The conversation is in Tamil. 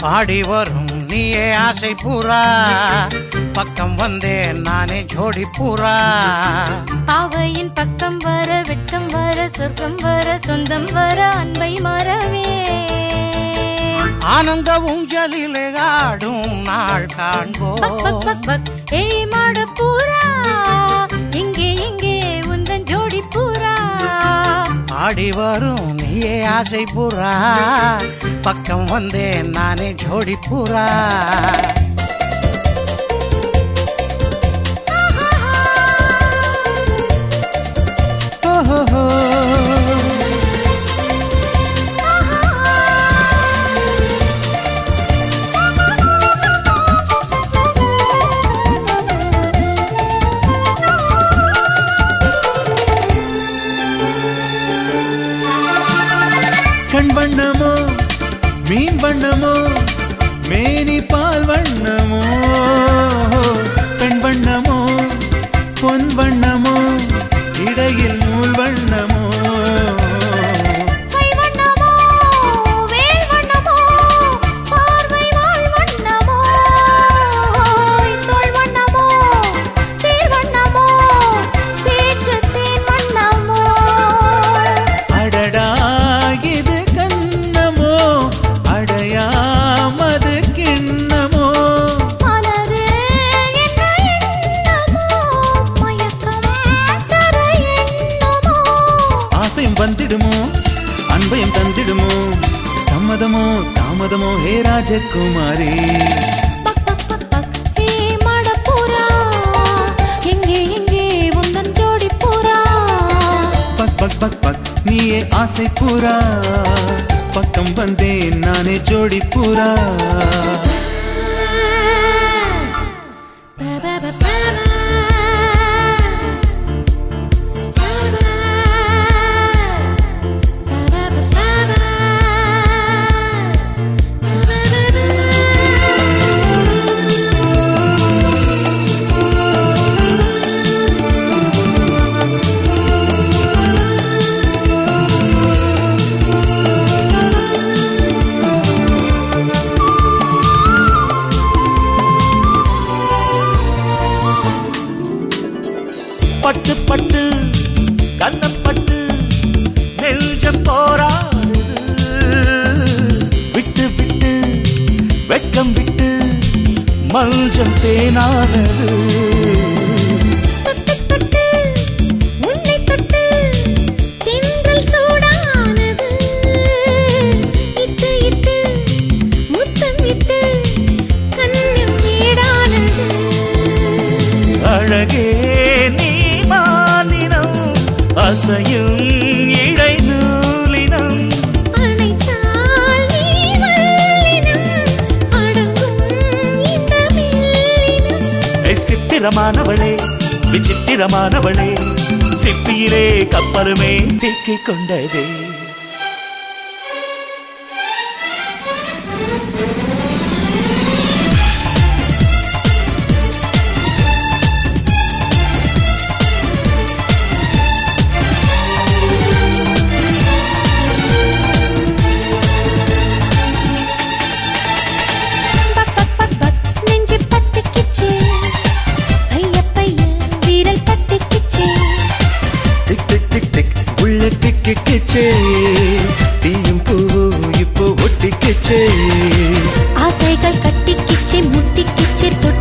ஆடி வரும் நீயே ஆசை பூரா பக்கம் வந்தேன் நானே ஜோடி பூரா பாவையின் பக்கம் வர வெட்கம் வர சொர்க்கம் வர சொந்தம் வர அன்பை மறவே ஆனந்த ஊஞ்சலிலே ஆடும் நாள் பக் பக் காண்போம் பக் பக் ஏய் மாட பூரா இங்கே இங்கே உந்தன் ஜோடி பூரா ஆடி வரும் நீயே ஆசை புறா பக்கம் வந்தேன் நானே ஜோடி புறா ஓஹோஹோ. கண் வண்ணமோ மீன் வண்ணமோ மேனி பால் வண்ணமோ பெண் வண்ணமோ பொன் வண்ணமோ இடையில் நூல் வண்ணமோ கை வண்ணமோ வேல் வண்ணமோ பார்வை வாழ் வண்ணமோ தோள் வண்ணமோ தேர் வண்ணமோ பேச்சு தேன் வண்ணமோ அடடா இது கண்ணமோ அடையாமது கிண்ணமோ மலரே என்ன எண்ணமோ மயக்கம் தர எண்ணமோ ஆசையும் வந்திடுமோ அன்பையும் தந்திடுமோ சம்மதமோ தாமதமோ ஹே ராஜகுமாரி பக் பக் பக் பக் ஹே மடப்புறா எங்கே எங்கே உந்தன் ஜோடி புறா பக் பக் பக் பக் நீயே ஆசை பூரா பக்கம் வந்தேன் நானே ஜோடி பூரா பட்டு பட்டு கண்ணப்பட்டு நெஞ்சம் போராடுது விட்டு விட்டு வெட்கம் விட்டு மஞ்சம் தேனானது தொட்டு தொட்டு உன்னை தொட்டு தென்றல் சூடானது இட்டு இட்டு முத்தம் இட்டு கண்ணம் ஈடானது அழகே நீ மாலினம் அசையும் இழை நூலினம் அணைத்தால் நீ வல்லினம் அடங்கும் இந்த மெல்லினம் ஏய், சித்திரமானவளே விசித்திரமானவளே சிப்பியிலே கப்பலுமே சிக்கிக் கொண்டதே பக் பக் பக் பக் நெஞ்சு பத்திக்கிச்சு பைய பைய வீரல் பத்திக்கிச்சு டிக் டிக் டிக் டிக் உள்ள திக்கிச்சே தீயும் பூவும் இப்போ ஒட்டிக்கிச்சே ஆசைகள் கட்டிக்கிச்சு முட்டிக்கிச்சு தொட்டு